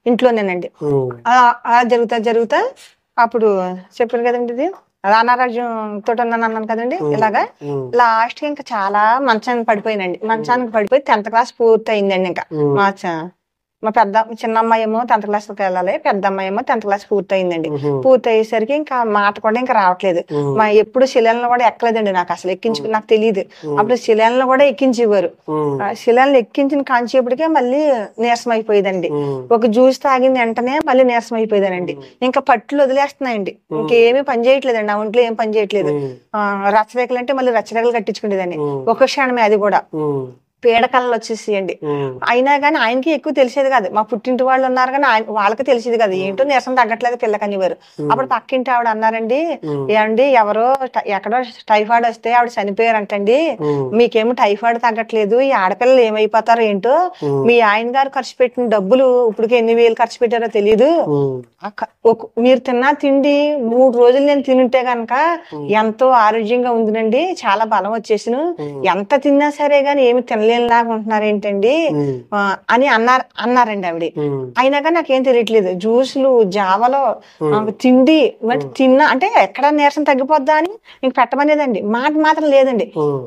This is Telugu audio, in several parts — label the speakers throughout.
Speaker 1: ఇంట్లోనేనండి
Speaker 2: ఉమ్,
Speaker 1: అలా అలా జరుగుతా జరుగుతా అప్పుడు చెప్పాను కదండి ఇది రానారాజ్యం తోటి ఉన్నాను అన్నాను కదండి ఇలాగా
Speaker 2: ఉమ్,
Speaker 1: లాస్ట్ కి ఇంకా చాలా మంచానికి పడిపోయినండి మంచానికి పడిపోయి టెన్త్ క్లాస్ పూర్తి అయిందండి ఇంకా
Speaker 2: ఉమ్,
Speaker 1: మా చ- మా పెద్ద చిన్న అమ్మాయి ఏమో టెన్త్ క్లాస్ కి వెళ్ళాలి పెద్ద అమ్మాయి ఏమో టెన్త్ క్లాస్ పూర్తి అయిందండి
Speaker 2: ఉమ్,
Speaker 1: పూర్తి అయ్యేసరికి ఇంకా మాట కూడా ఇంకా రావట్లేదు
Speaker 2: ఉమ్,
Speaker 1: మా ఎప్పుడు శిలలను కూడా ఎక్కలేదండి నాకు అసలు ఎక్కించు నాకు తెలియదు అప్పుడు శిలలను కూడా ఎక్కించేవారు
Speaker 2: ఉమ్,
Speaker 1: ఆ శిలలను ఎక్కించిన కాంచేపటికే మళ్ళీ నీరసం అయిపోయేదండి
Speaker 2: ఉమ్,
Speaker 1: ఒక జ్యూస్ తాగిన వెంటనే మళ్ళీ నీరసం అయిపోయేదానండి ఇంకా పట్టులు వదిలేస్తున్నాయండి ఇంకేమీ పని చేయట్లేదండి ఆ ఒంట్లో ఏం పని చేయట్లేదు
Speaker 2: ఉమ్,
Speaker 1: ఆ, రచ్చరేఖలు అంటే మళ్ళీ రచ్చరేఖలు కట్టించుకునేదాన్ని
Speaker 2: ఉమ్,
Speaker 1: ఒక క్షణమే అది కూడా
Speaker 2: ఉమ్,
Speaker 1: పీడకలలు వచ్చేసేయండి
Speaker 2: ఉమ్,
Speaker 1: అయినా కానీ ఆయనకి ఎక్కువ తెలిసేది కాదు మా పుట్టింటి వాళ్ళు ఉన్నారు కానీ ఆయన- వాళ్ళకి తెలిసేది కాదు ఏంటో నీరసం తగ్గట్లేదు పిల్లకనివారు అప్పుడు పక్కింటి ఆవిడ అన్నారండి
Speaker 2: ఉమ్,
Speaker 1: ఏమండి ఎవరో ట- ఎక్కడో టైఫాయిడ్ వస్తే ఆవిడ చనిపోయారంటండి
Speaker 2: ఉమ్,
Speaker 1: మీకేమో టైఫాయిడ్ తగ్గట్లేదు ఈ ఆడపిల్లలు ఏమైపోతారో ఏంటో
Speaker 2: ఉమ్,
Speaker 1: మీ ఆయన గారు ఖర్చు పెట్టిన డబ్బులు ఇప్పటికి ఎన్ని వేలు ఖర్చు పెట్టారో తెలియదు
Speaker 2: ఉమ్,
Speaker 1: ఆ క- ఒక- మీరు తిన్న తిండి మూడు రోజులు నేను తినుంటే గనక ఎంతో ఆరోగ్యంగా ఉందినండి చాలా బలం వచ్చేసిను ఎంత తిన్నా సరే గాని ఏమి తినలేనిలాగా ఉంటున్నారు ఏంటండి
Speaker 2: ఉమ్,
Speaker 1: ఆ, అని అన్నారు అన్నారండి ఆవిడ
Speaker 2: ఉమ్,
Speaker 1: అయినా కానీ నాకేం తెలియట్లేదు జ్యూసులు జావలో ఆ, తిండి మరి తిన్నా అంటే ఎక్కడ నీరసం తగ్గిపోద్దా అని ఇంక పెట్టమనేదండి మాట మాత్రం లేదండి
Speaker 2: ఉమ్.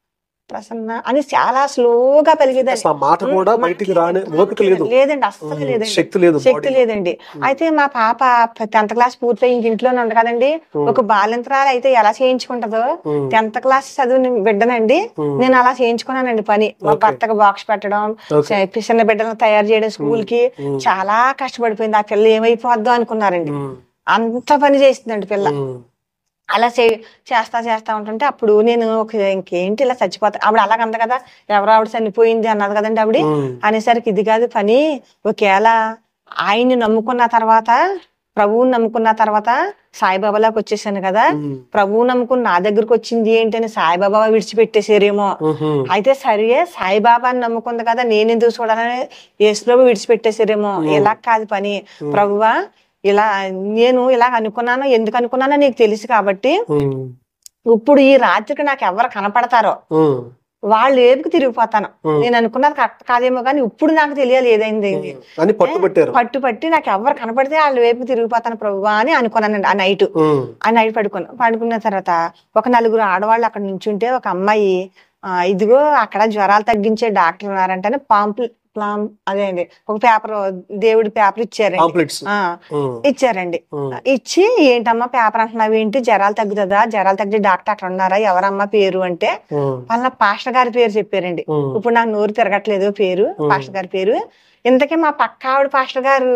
Speaker 1: ప్రసన్న అని చాలా స్లోగా పెరిగేదండి
Speaker 2: అసలు ఆ మాట కూడా బయటికి రాని ఓపిక లేదు
Speaker 1: లేదండి అస్సలు లేదండి
Speaker 2: శక్తి లేదు
Speaker 1: శక్తి లేదండి అయితే మా పాప టెన్త్ క్లాస్ పూర్తి ఇంక ఇంట్లోనే ఉంది కదండి ఒక బాలింతరాలు అయితే ఎలా చేయించుకుంటదో
Speaker 2: ఉమ్,
Speaker 1: టెన్త్ క్లాస్ చదివిన బిడ్డనండి
Speaker 2: ఉమ్.
Speaker 1: నేను అలా చేయించుకున్నానండి పని మా భర్తకు బాక్స్ పెట్టడం
Speaker 2: Okay.
Speaker 1: చ- చిన్న బిడ్డలను తయారు చేయడం స్కూల్ కి
Speaker 2: ఉమ్.
Speaker 1: చాలా కష్టపడిపోయింది ఆ పిల్ల ఏమైపోద్దో అనుకున్నారండి
Speaker 2: ఉమ్,
Speaker 1: అంత పని చేసిందండి పిల్ల
Speaker 2: ఉమ్,
Speaker 1: అలా చే చేస్తా చేస్తా ఉంటుంటే అప్పుడు నేను ఒక ఇంకేంటి ఇలా చచ్చిపోతా ఆవిడ అలాగంద కదా ఎవరో ఆవిడ చనిపోయింది అన్నది కదండి ఆవిడ
Speaker 2: ఉమ్,
Speaker 1: అనేసరికి ఇది కాదు పని ఒకవేళ ఆయన్ని నమ్ముకున్న తర్వాత ప్రభువుని నమ్ముకున్న తర్వాత సాయిబాబాలోకి వచ్చేసాను కదా
Speaker 2: ఉమ్,
Speaker 1: ప్రభువు నమ్ముకుని నా దగ్గరకు వచ్చింది ఏంటి అని సాయిబాబా విడిచిపెట్టేసారేమో
Speaker 2: ఉమ్,
Speaker 1: అయితే సరే సాయిబాబాని నమ్ముకుంది కదా నేను ఎందుకు చూడాలని యేసుప్రభు విడిచిపెట్టేసారేమో ఇలా కాదు పని ప్రభువా ఇలా నేను ఇలా అనుకున్నాను ఎందుకు అనుకున్నానో నీకు తెలుసు కాబట్టి
Speaker 2: ఉమ్,
Speaker 1: ఇప్పుడు ఈ రాత్రికి నాకు ఎవరు కనపడతారో
Speaker 2: ఉమ్,
Speaker 1: వాళ్ళు ఏపుకు తిరిగిపోతాను నేను అనుకున్నది కరెక్ట్ కాదేమో కానీ ఇప్పుడు నాకు తెలియాలి ఏదైంది ఏంది.
Speaker 2: అని పట్టుబట్టారు
Speaker 1: పట్టు పట్టి నాకు ఎవరు కనపడితే వాళ్ళ వైపు తిరిగిపోతాను ప్రభువా అని అనుకున్నానండి ఆ నైట్
Speaker 2: ఉమ్,
Speaker 1: ఆ నైట్ పడుకున్నా పడుకున్న తర్వాత ఒక నలుగురు ఆడవాళ్ళు అక్కడ నుంచుంటే ఒక అమ్మాయి ఆ, ఇదిగో అక్కడ జ్వరాలు తగ్గించే డాక్టర్ ఉన్నారంటే పాంపుల్ ప్లామ్ అదే అండి ఒక పేపర్ దేవుడి పేపర్ ఇచ్చారండి
Speaker 2: పాంప్లెట్స్
Speaker 1: ఆ,
Speaker 2: ఉమ్,
Speaker 1: ఇచ్చారండి
Speaker 2: ఉమ్,
Speaker 1: ఇచ్చి ఏంటమ్మా పేపర్ అంటున్నావు ఏంటి జ్వరాలు తగ్గుతుందా జ్వరాలు తగ్గే డాక్టర్ అక్కడ ఉన్నారా ఎవరమ్మా పేరు అంటే
Speaker 2: ఉమ్,
Speaker 1: వాళ్ళ పాస్టర్ గారి పేరు చెప్పారండి
Speaker 2: ఉమ్,
Speaker 1: ఇప్పుడు నాకు నోరు తిరగట్లేదు పేరు పాస్టర్ గారి పేరు ఇంతకీ మా పక్క ఆవిడ పాస్టర్ గారు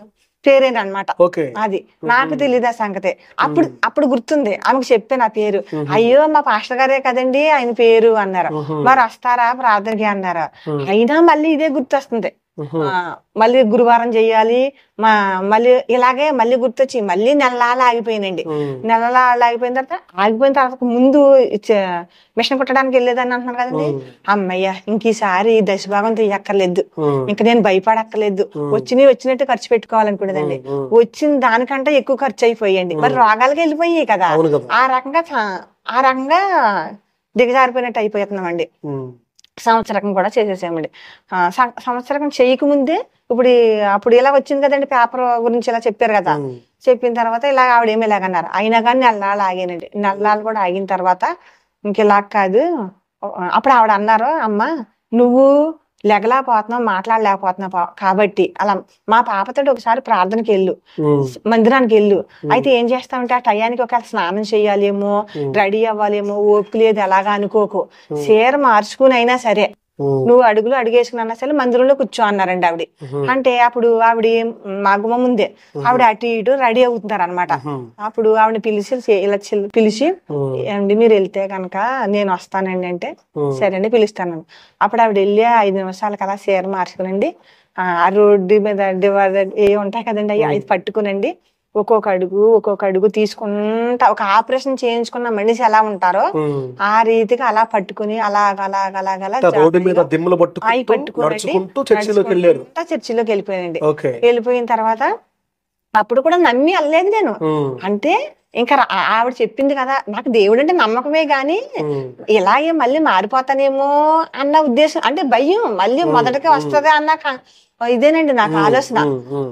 Speaker 1: పేరేనమాట
Speaker 2: ఓకే
Speaker 1: అది నాకు తెలియదు ఆ సంగతి అప్పుడు అప్పుడు గుర్తుంది ఆమెకు చెప్పాను ఆ పేరు అయ్యో మా పాస్టర్ గారే కదండి ఆయన పేరు అన్నారు
Speaker 2: ఉహు,
Speaker 1: మరి వస్తారా ప్రార్థనకి అన్నారు
Speaker 2: ఉమ్,
Speaker 1: అయినా మళ్ళీ ఇదే గుర్తొస్తుంది
Speaker 2: ఉహు,
Speaker 1: ఆ, మళ్ళీ గురువారం చెయ్యాలి మా మళ్ళీ ఇలాగే మళ్ళీ గుర్తొచ్చి మళ్ళీ నెలలా ఆగిపోయినండి
Speaker 2: ఉమ్,
Speaker 1: నెలలా ఆగిపోయిన తర్వాత ఆగిపోయిన తర్వాత ముందు ఇచ్చ- మిషన్ కుట్టడానికి వెళ్ళేదని అంటున్నాను కదండి
Speaker 2: ఉమ్,
Speaker 1: అమ్మయ్య ఇంక ఈసారి దశభాగం తీయక్కర్లేదు
Speaker 2: ఉమ్,
Speaker 1: ఇంక నేను భయపడక్కర్లేదు వచ్చినవి వచ్చినట్టు ఖర్చు పెట్టుకోవాలనుకునేదండి
Speaker 2: ఉమ్,
Speaker 1: వచ్చిన దానికంటే ఎక్కువ ఖర్చు అయిపోయండి మరి రోగాలకి వెళ్ళిపోయాయి కదా
Speaker 2: అవును కదా
Speaker 1: ఆ రకంగా చా- ఆ రకంగా దిగజారిపోయినట్టు అయిపోతున్నామండి
Speaker 2: ఉమ్,
Speaker 1: సంవత్సరకం కూడా చేసేసామండి ఆ, సం- సంవత్సరకం చేయకముందే ఇప్పుడు ఈ- అప్పుడు ఇలా వచ్చింది కదండి పేపర్ గురించి ఇలా చెప్పారు కదా
Speaker 2: ఉమ్,
Speaker 1: చెప్పిన తర్వాత ఇలా ఆవిడేమి ఇలాగన్నారు అయినా కానీ నెలనాళ్ళు ఆగానండి నెలనాళ్ళు కూడా ఆగిన తర్వాత ఇంక ఇలా కాదు అప్పుడు ఆవిడ అన్నారు అమ్మ నువ్వు లెగలేకపోతున్నావు మాట్లాడలేకపోతున్నావు పా- కాబట్టి అలా మా పాపతో ఒకసారి ప్రార్థనకి వెళ్ళు
Speaker 2: ఉమ్,
Speaker 1: మందిరానికి వెళ్ళు అయితే ఏం చేస్తామంటే ఆ టయానికి ఒక స్నానం చేయాలేమో రెడీ అవ్వాలేమో ఓపిక లేదు ఎలాగా అనుకోకు చీర మార్చుకుని అయినా సరే
Speaker 2: ఉమ్,
Speaker 1: నువ్వు అడుగులు అడిగేసుకున్నా సరే మందిరంలో కూర్చో అన్నారండి ఆవిడ
Speaker 2: ఉమ్,
Speaker 1: అంటే అప్పుడు ఆవిడ మా గుమ్మ ముందే ఆవిడ అటు ఇటు రెడీ అవుతున్నారు అనమాట
Speaker 2: ఉమ్,
Speaker 1: అప్పుడు ఆవిడ పిలిచి చే- ఇలా చిల్- పిలిచి
Speaker 2: ఉమ్,
Speaker 1: ఏమండి మీరు వెళ్తే కనుక నేను వస్తానండి అంటే
Speaker 2: ఉమ్,
Speaker 1: సరే అండి పిలుస్తాను అప్పుడు ఆవిడ వెళ్ళి ఐదు నిమిషాలకి అలా చీర మార్చుకునండి ఆ ఆ రోడ్డు మీద డివైడర్ ఏ ఉంటాయి కదండి అవి అది పట్టుకునండి ఒక్కొక్క అడుగు ఒక్కొక్క అడుగు తీసుకుంటా ఒక ఆపరేషన్ చేయించుకున్న మనిషి ఎలా ఉంటారో
Speaker 2: ఉమ్.
Speaker 1: ఆ రీతిగా అలా పట్టుకుని అలాగ అలాగ అలాగ అలా
Speaker 2: అంటే రోడ్డు మీద దిమ్మలు
Speaker 1: అవి
Speaker 2: పట్టుకుంటూ
Speaker 1: పట్టుకోనండి
Speaker 2: నడుచుకుంటూ చర్చిలోకి వెళ్ళారు
Speaker 1: నడుచుకుంటా చర్చిలోకి వెళ్ళిపోయానండి
Speaker 2: ఓకే
Speaker 1: వెళ్ళిపోయిన తర్వాత అప్పుడు కూడా నమ్మి వెళ్ళలేదు నేను
Speaker 2: ఉమ్,
Speaker 1: అంటే ఇంకా రా- ఆ- ఆవిడ చెప్పింది కదా నాకు దేవుడు అంటే నమ్మకమే గాని
Speaker 2: ఉమ్,
Speaker 1: ఇలాగే మళ్ళీ మారిపోతానేమో అన్న ఉద్దేశం అంటే భయం మళ్ళీ మొదటికి వస్తుంది అన్న క- ఇదేనండి నాకు ఆలోచన
Speaker 2: ఉమ్, ఉమ్.